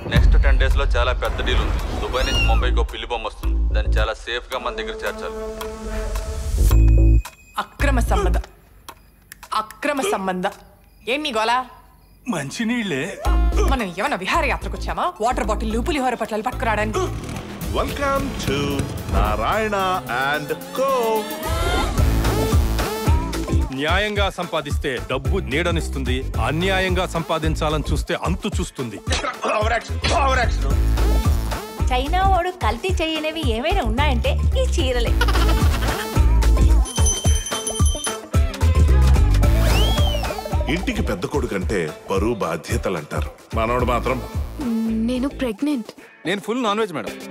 next ten days లో చాలా పెద్ద డీల్ ఉంది దుబాయ్ నుంచి ముంబైకి ఒక పిల్లి బొమ్మ వస్తుంది దాన్ని చాలా సేఫ్ గా మన దగ్గర చేర్చాలి అక్రమ సంబంధ అక్రమ సంబంధ ఏం నీ గోలా మంచినీళ్ళే మనం ఏమైనా విహారయాత్రకు వచ్చామా వాటర్ బాటిల్ పులిహోర పట్ల పట్టుకురావడానికి welcome to Narayana and co న్యాయంగా సంపాదిస్తే డబ్బు నీడనిస్తుంది అన్యాయంగా సంపాదించాలని చూస్తే అంతు చూస్తుంది చైనా వాడు కల్తీ చేయనివి ఏమైనా ఉన్నాయంటే ఈ చీరలే ఇంటికి పెద్ద కొడుకు అంటే బరువు బాధ్యతలు అంటారు మనోడు మాత్రం నేను ప్రెగ్నెంట్ నేను ఫుల్ నాన్ వెజ్ మేడం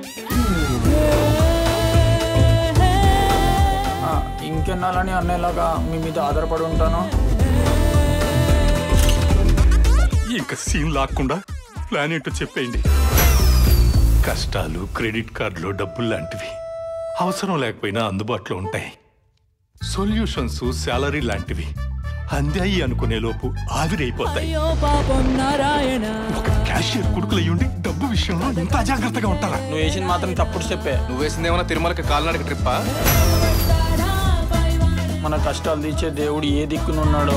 ఇంకెన్నాళ్ళని అన్నయ్యలాగా మీ మీద ఆధారపడి ఉంటాను ఇంకా సీన్ లాక్కుండా ప్లాన్ ఏంటో చెప్పేయండి కష్టాలు క్రెడిట్ కార్డులు డబ్బులు లాంటివి అవసరం లేకపోయినా అందుబాటులో ఉంటాయి సొల్యూషన్స్ శాలరీ లాంటివి అందాయి అనుకునే లోపు ఆవిరైపోతాయి ఒక క్యాషియర్ కొడుకులు అయ్యుండి డబ్బు విషయంలో ఇంత అజాగ్రత్తగా ఉంటారా నువ్వు వేసింది మాత్రం తప్పుడు చెప్పే నువ్వు వేసిందేమన్నా తిరుమలకి కాలినడక ట్రిప్పా మన కష్టాలు తీర్చే దేవుడు ఏ దిక్కునున్నాడో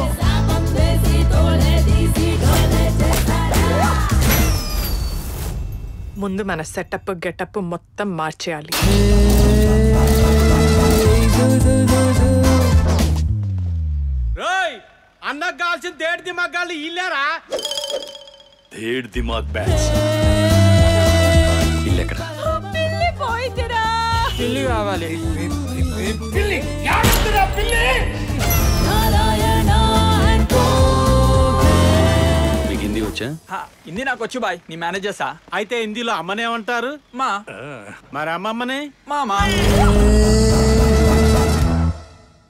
ముందు మన సెటప్ గెటప్ మొత్తం మార్చేయాలి అన్నకు కావాల్సిన దేడి దిమ్మగాళ్ళు ఇల్లారా ధేడ్ దిమాగ్ బ్యాచ్ పిల్లి కావాలి మీకు హిందీ వచ్చా హా, ఇది నాకు వచ్చు బాయ్ నీ మేనేజర్సా అయితే హిందీలో అమ్మనేమంటారు మా మరి అమ్మమ్మని మామా